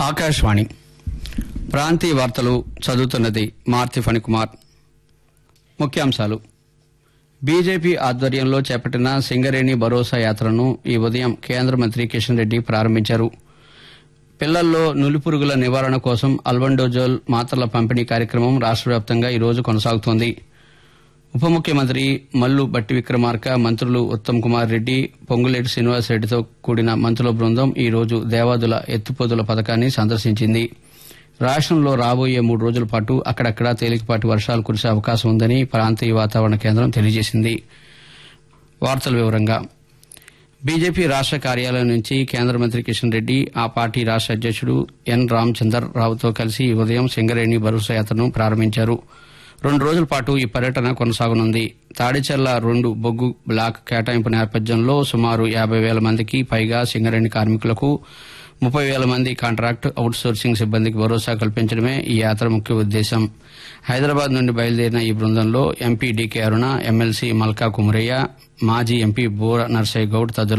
ఆకాశవాణి ప్రాంతీయ వార్తలు చదువుతున్నది మార్తి ఫణికుమార్ ముఖ్యాంశాలు బీజేపీ ఆధ్వర్యంలో చేపట్టిన సింగరేణి భరోసా యాత్రను ఈ ఉదయం కేంద్ర మంత్రి కిషన్ రెడ్డి ప్రారంభించారు పిల్లల్లో నులిపురుగుల నివారణ కోసం అల్బండోజోల్ మాత్రల పంపిణీ కార్యక్రమం రాష్ట్ర వ్యాప్తంగా ఈ రోజు కొనసాగుతోంది ఉప ముఖ్యమంత్రి మల్లు బట్టి విక్రమార్క మంత్రులు ఉత్తమ్ కుమార్ రెడ్డి పొంగులేటి శ్రీనివాస్ రెడ్డితో కూడిన మంత్రుల బృందం ఈ రోజు దేవాదుల ఎత్తుపోతుల పథకాన్ని సందర్శించింది రాష్టంలో రాబోయే మూడు రోజుల పాటు అక్కడక్కడా తేలికపాటి వర్షాలు కురిసే అవకాశం ఉందని ప్రాంతీయ వాతావరణ కేంద్రం తెలియజేసింది వార్తల వివరంగా బీజేపీ రాష్ట కార్యాలయం నుంచి కేంద్ర మంత్రి కిషన్ రెడ్డి ఆ పార్టీ రాష్ట అధ్యక్షుడు ఎన్ రామచందర్ రావుతో కలిసి ఈ ఉదయం సింగరేణి భరోసా యాత్రను ప్రారంభించారు రెండు రోజుల పాటు ఈ పర్యటన కొనసాగనుంది తాడిచెర్ల రెండు బొగ్గు బ్లాక్ కేటాయింపు నేపథ్యంలో సుమారు యాబై వేల మందికి పైగా సింగరేణి కార్మికులకు ముప్పై వేల మంది కాంట్రాక్ట్ అవుట్ సోర్సింగ్ సిబ్బందికి భరోసా కల్పించడమే ఈ యాత్ర ముఖ్య ఉద్దేశం హైదరాబాద్ నుండి బయలుదేరిన ఈ బృందంలో MP DK Aruna MLC Malka Kumaraiah మాజీ ఎంపీ బూర నర్సయ్య గౌడ్ తదితరులు